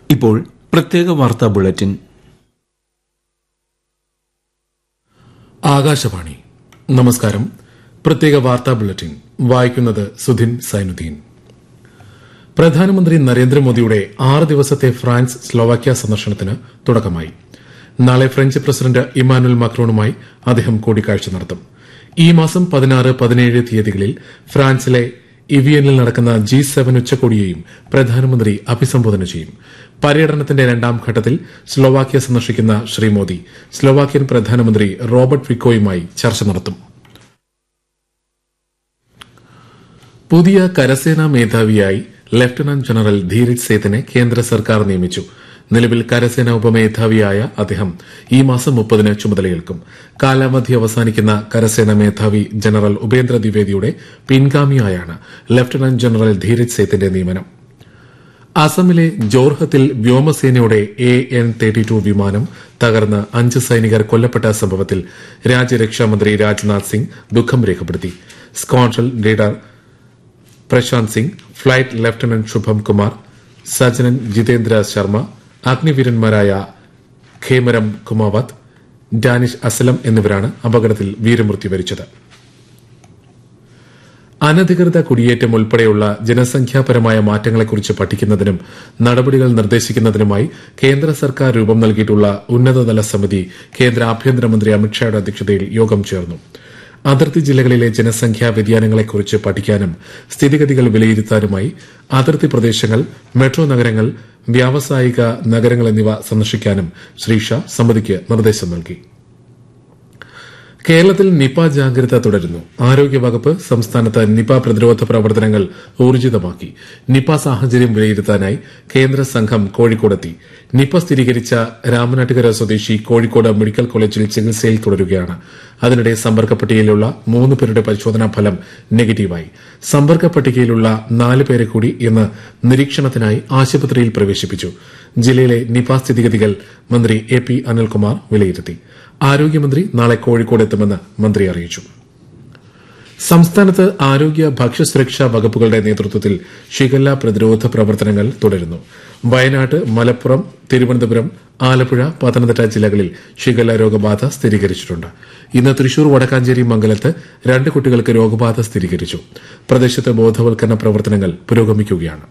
ഇപ്പോൾ പ്രത്യേക വാർത്താ ബുള്ളറ്റിൻ ആകാശവാണി നമസ്കാരം പ്രത്യേക വാർത്താ ബുള്ളറ്റിൻ വായിക്കുന്നത് സുധിൻ സൈനുദ്ദീൻ പ്രധാനമന്ത്രി നരേന്ദ്രമോദിയുടെ ആറ് ദിവസത്തെ ഫ്രാൻസ് സ്ലോവാക്യ സന്ദർശനത്തിന് തുടക്കമായി നാളെ ഫ്രഞ്ച് പ്രസിഡന്റ് ഇമാനുൽ മാക്രോണുമായി അദ്ദേഹം കൂടിക്കാഴ്ച നടത്തും ഈ മാസം പതിനാറ് പതിനേഴ് തീയതികളിൽ ഫ്രാൻസിലെ ഇവിയനിൽ നടക്കുന്ന ജി സെവൻ ഉച്ചകോടിയെയും പ്രധാനമന്ത്രി അഭിസംബോധന ചെയ്യും പര്യടനത്തിന്റെ രണ്ടാം ഘട്ടത്തിൽ സ്ലോവാക്യ സന്ദർശിക്കുന്ന ശ്രീ മോദി സ്ലോവാക്യൻ പ്രധാനമന്ത്രി റോബർട്ട് ഫിക്കോയുമായി ചർച്ച നടത്തും പുതിയ കരസേനാ മേധാവിയായി ലഫ്റ്റനന്റ് ജനറൽ ധീരജ് സേത്തിനെ കേന്ദ്ര സർക്കാർ നിയമിച്ചു നിലവിൽ കരസേനാ ഉപമേധാവിയായ അദ്ദേഹം ഈ മാസം മുപ്പതിന് ചുമതലയേൽക്കും കാലാവധി അവസാനിക്കുന്ന കരസേനാ മേധാവി ജനറൽ ഉപേന്ദ്ര ദ്വിവേദിയുടെ പിൻഗാമിയായാണ് ലഫ്റ്റനന്റ് ജനറൽ ധീരജ് സേത്തിന്റെ നിയമനം അസമിലെ ജോർഹത്തിൽ വ്യോമസേനയുടെ എ എൻ തേർട്ടി ടു വിമാനം തകർന്ന് അഞ്ച് സൈനികർ കൊല്ലപ്പെട്ട സംഭവത്തിൽ രാജ്യരക്ഷാമന്ത്രി രാജ്നാഥ് സിംഗ് ദുഃഖം രേഖപ്പെടുത്തി squadron leader Prashant Singh flight lieutenant Shubham Kumar സജനൻ ജിതേന്ദ്ര ശർമ്മ അഗ്നിവീരന്മാരായ ഖേമരം കുമാവത്ത് ഡാനിഷ് അസലം എന്നിവരാണ് അപകടത്തിൽ വീരമൃത്യു വരിച്ചത് അനധികൃത കുടിയേറ്റം ഉൾപ്പെടെയുള്ള ജനസംഖ്യാപരമായ മാറ്റങ്ങളെക്കുറിച്ച് പഠിക്കുന്നതിനും നടപടികൾ നിർദ്ദേശിക്കുന്നതിനുമായി കേന്ദ്ര സർക്കാർ രൂപം നൽകിയിട്ടുള്ള ഉന്നതതല സമിതി കേന്ദ്ര ആഭ്യന്തരമന്ത്രി അമിത്ഷായുടെ അധ്യക്ഷതയിൽ യോഗം ചേർന്നു അതിർത്തി ജില്ലകളിലെ ജനസംഖ്യാ വ്യതിയാനങ്ങളെക്കുറിച്ച് പഠിക്കാനും സ്ഥിതിഗതികൾ വിലയിരുത്താനുമായി അതിർത്തി പ്രദേശങ്ങൾ മെട്രോ നഗരങ്ങൾ വ്യാവസായിക നഗരങ്ങൾ എന്നിവ സന്ദർശിക്കാനും ശ്രീ ഷാ സമിതിക്ക് നിർദ്ദേശം നൽകി കേരളത്തിൽ നിപ ജാഗ്രത തുടരുന്നു ആരോഗ്യവകുപ്പ് സംസ്ഥാനത്ത് നിപ പ്രതിരോധ പ്രവർത്തനങ്ങൾ ഊർജിതമാക്കി നിപ സാഹചര്യം വിലയിരുത്താനായി കേന്ദ്ര സംഘം കോഴിക്കോടെത്തി നിപ സ്ഥിരീകരിച്ച രാമനാട്ടുകര സ്വദേശി കോഴിക്കോട് മെഡിക്കൽ കോളേജിൽ ചികിത്സയിൽ തുടരുകയാണ് അതിനിടെ സമ്പർക്ക പട്ടികയിലുള്ള മൂന്ന് പേരുടെ പരിശോധനാ ഫലം നെഗറ്റീവായി സമ്പർക്ക പട്ടികയിലുള്ള നാല് പേരെ കൂടി ഇന്ന് നിരീക്ഷണത്തിനായി ആശുപത്രിയിൽ പ്രവേശിപ്പിച്ചു ജില്ലയിലെ നിപ സ്ഥിതിഗതികൾ മന്ത്രി എ പി അനിൽകുമാർ വിലയിരുത്തി ആരോഗ്യമന്ത്രി നാളെ കോഴിക്കോട് എത്തുമെന്ന് മന്ത്രി അറിയിച്ചു സംസ്ഥാനത്ത് ആരോഗ്യ ഭക്ഷ്യസുരക്ഷാ വകുപ്പുകളുടെ നേതൃത്വത്തിൽ ഷിഗല്ല പ്രതിരോധ പ്രവർത്തനങ്ങൾ തുടരുന്നു വയനാട് മലപ്പുറം തിരുവനന്തപുരം ആലപ്പുഴ പത്തനംതിട്ട ജില്ലകളിൽ ഷിഗല്ല രോഗബാധ സ്ഥിരീകരിച്ചിട്ടുണ്ട് ഇന്ന് തൃശൂർ വടക്കാഞ്ചേരി മംഗലത്ത് രണ്ട് കുട്ടികൾക്ക് രോഗബാധ സ്ഥിരീകരിച്ചു പ്രദേശത്ത് ബോധവൽക്കരണ പ്രവർത്തനങ്ങൾ പുരോഗമിക്കുകയാണ്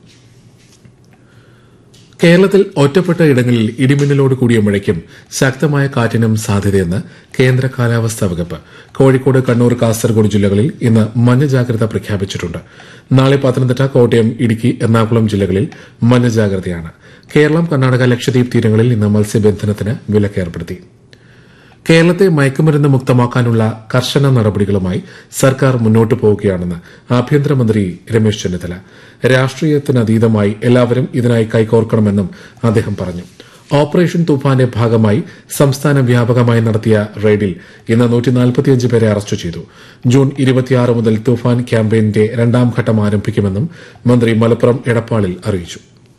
കേരളത്തിൽ ഒറ്റപ്പെട്ട ഇടങ്ങളിൽ ഇടിമിന്നലോട് കൂടിയ മഴയ്ക്കും ശക്തമായ കാറ്റിനും സാധ്യതയെന്ന് കേന്ദ്ര കാലാവസ്ഥാ വകുപ്പ് കോഴിക്കോട് കണ്ണൂർ കാസർഗോഡ് ജില്ലകളിൽ ഇന്ന് മഞ്ഞ ജാഗ്രത പ്രഖ്യാപിച്ചിട്ടുണ്ട് നാളെ പത്തനംതിട്ട കോട്ടയം ഇടുക്കി എറണാകുളം ജില്ലകളിൽ മഞ്ഞ ജാഗ്രതയാണ് കേരളം കർണാടക ലക്ഷദ്വീപ് തീരങ്ങളിൽ ഇന്ന് മത്സ്യബന്ധനത്തിന് വിലക്കേർപ്പെടുത്തി കേരളത്തെ മയക്കുമരുന്ന് മുക്തമാക്കാനുള്ള കർശന നടപടികളുമായി സർക്കാർ മുന്നോട്ടു പോവുകയാണെന്ന് ആഭ്യന്തരമന്ത്രി രമേശ് ചെന്നിത്തല രാഷ്ട്രീയത്തിനതീതമായി എല്ലാവരും ഇതിനായി കൈകോർക്കണമെന്നും അദ്ദേഹം പറഞ്ഞു ഓപ്പറേഷൻ തൂഫാന്റെ ഭാഗമായി സംസ്ഥാന വ്യാപകമായി നടത്തിയ റെയ്ഡിൽ ഇന്ന് പേരെ അറസ്റ്റ് ചെയ്തു ജൂൺ ഇരുപത്തിയാറ് മുതൽ തൂഫാൻ ക്യാമ്പയിന്റെ രണ്ടാം ഘട്ടം ആരംഭിക്കുമെന്നും മന്ത്രി മലപ്പുറം എടപ്പാളിൽ അറിയിച്ചു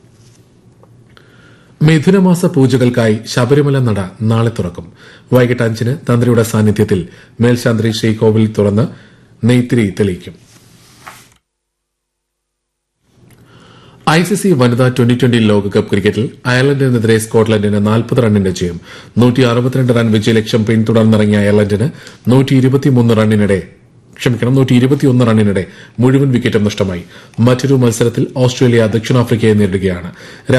മിഥുനമാസ പൂജകൾക്കായി ശബരിമല നട നാളെ തുറക്കും വൈകിട്ട് അഞ്ചിന് തന്ത്രിയുടെ സാന്നിധ്യത്തിൽ മേൽശാന്തി ശ്രീകോവിൽ തുറന്ന് നെയ്ത്തിരി തെളിയിക്കും ഐസിസി വനിതാ ട്വന്റി ട്വന്റി ലോകകപ്പ് ക്രിക്കറ്റിൽ അയർലൻഡിനെതിരെ സ്കോട്ട്ലൻഡിന് നാൽപ്പത് റണ്ണിന്റെ ജയം നൂറ്റി അറുപത്തിരണ്ട് റൺ വിജയലക്ഷ്യം പിന്തുടർന്നിറങ്ങിയ അയർലൻഡിന് നൂറ്റി ഇരുപത്തിമൂന്ന് റണ്ണിനിടെ ക്ഷമിക്കണം നൂറ്റി ഇരുപത്തിയൊന്ന് റണ്ണിനിടെ മുഴുവൻ വിക്കറ്റും നഷ്ടമായി മറ്റൊരു മത്സരത്തിൽ ഓസ്ട്രേലിയ ദക്ഷിണാഫ്രിക്കയെ നേരിടുകയാണ്